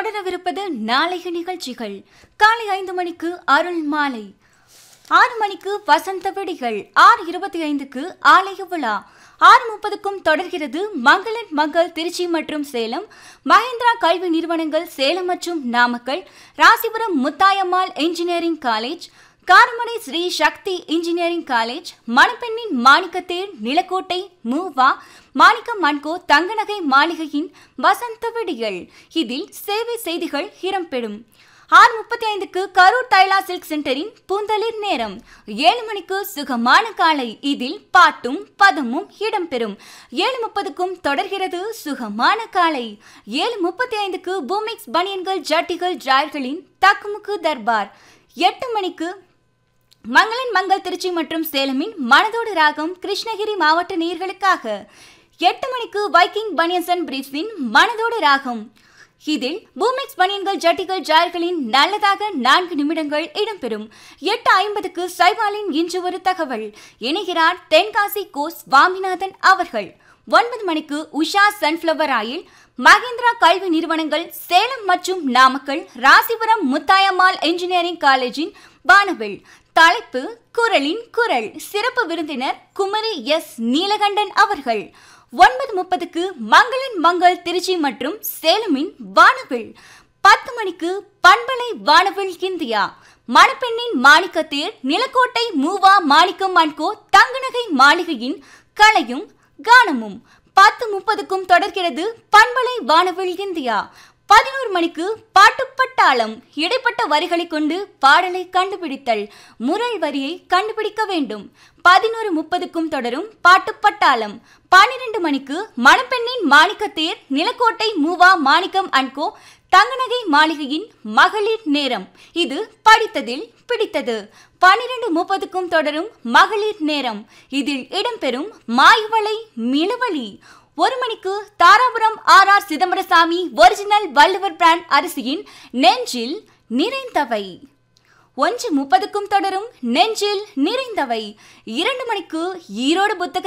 தொடரவிருப்பது நாளைய நிகழ்ச்சிகள் காலை ஐந்து மணிக்கு அருள் மாலை ஆறு மணிக்கு வசந்த வெடிகள் ஆறு இருபத்தி ஐந்துக்கு ஆலய விழா ஆறு முப்பதுக்கும் தொடர்கிறது மங்களன் மங்கள் திருச்சி மற்றும் சேலம் மஹிந்திரா கல்வி நிறுவனங்கள் சேலம் மற்றும் Namakkal Rasipuram Muthayammal engineering college Karamadai Sri Sakthi engineering college மணப்பெண்ணின் மாணிக்கத்தேர் நிலக்கோட்டை மூவா மாணிக்கம் மன்கோ தங்கநகை மாளிகையின் வசந்த வெடிகள் இதில் சேவை செய்திகள் இடம்பெறும் ஆறு முப்பத்தி ஐந்துக்கு கரூர் தைலா சில்க் சென்டரின் பூந்தளிர் நேரம் ஏழு மணிக்கு சுகமான காலை இதில் பாட்டும் பதமும் இடம்பெறும் ஏழு முப்பதுக்கும் தொடர்கிறது சுகமான காலை ஏழு முப்பத்தி ஐந்துக்கு பூமிக்ஸ் பனியன்கள் ஜட்டிகள் ஜாயர்களின் தக்குமுக்கு தர்பார் எட்டு மணிக்கு மங்களன் மங்கள் திருச்சி மற்றும் சேலமின் மனதோடு ராகம் கிருஷ்ணகிரி மாவட்ட நேர்களுக்காக எட்டு மணிக்கு வைக்கிங் பனியன்சன் பிரீஃப்ஸின் மனதோடு ராகம் இதில் பூமிக்ஸ் பனியன்கள் ஜட்டிகள் ஜாயர்களின் நல்லதாக நான்கு நிமிடங்கள் இடம்பெறும் எட்டு ஐம்பதுக்கு சைவாலின் இன்று ஒரு தகவல் இணைகிறார் தென்காசி கோ சுவாமிநாதன் அவர்கள் ஒன்பது மணிக்கு உஷா சன்ஃப்ளவர் ஆயில் மகேந்திரா கல்வி நிறுவனங்கள் சேலம் மற்றும் நாமக்கல் ராசிபுரம் முத்தாயம்மாள் இன்ஜினியரிங் காலேஜின் வானவில் தலைப்பு குரலின் குரல் சிறப்பு விருந்தினர் குமரி எஸ் நீலகண்டன் அவர்கள் ஒன்பது முப்பதுக்கு மங்களன் மங்கள் திருச்சி மற்றும் சேலமின் வானவில் பத்து மணிக்கு பண்பலை வானவில் இந்தியா மணப்பெண்ணின் மாணிக்கத்தேர் நிலக்கோட்டை மூவா மாணிக்கம் அன்கோ தங்கநகை மாளிகையின் கலையும் கானமும் பத்து முப்பதுக்கும் தொடர்கிறது பண்பலை வானவில் இந்தியா பதினோரு மணிக்கு பாட்டுப்பட்டாளம் இடைப்பட்ட வரிகளை கொண்டு பாடலை கண்டுபிடித்தல் முரள் வரியை கண்டுபிடிக்க வேண்டும் பதினோரு முப்பதுக்கும் தொடரும் பாட்டுப்பட்டாளம் பன்னிரண்டு மணிக்கு மணப்பெண்ணின் மாணிக்கத்தேர் நிலக்கோட்டை மூவா மாணிக்கம் அன்கோ தங்கநகை மாளிகையின் மகளிர் நேரம் இது படித்ததில் பிடித்தது பன்னிரண்டு முப்பதுக்கும் தொடரும் மகளிர் நேரம் இதில் இடம்பெறும் மாய்வளை மிளவழி ஒரு மணிக்கு Dharapuram R R Chidambarasamy original Valluvar brand அரிசியின் நெஞ்சில் நிறைந்தவை ஒன்று முப்பதுக்கும் தொடரும் நெஞ்சில் நிறைந்தவை இரண்டு மணிக்கு ஈரோடு புத்தக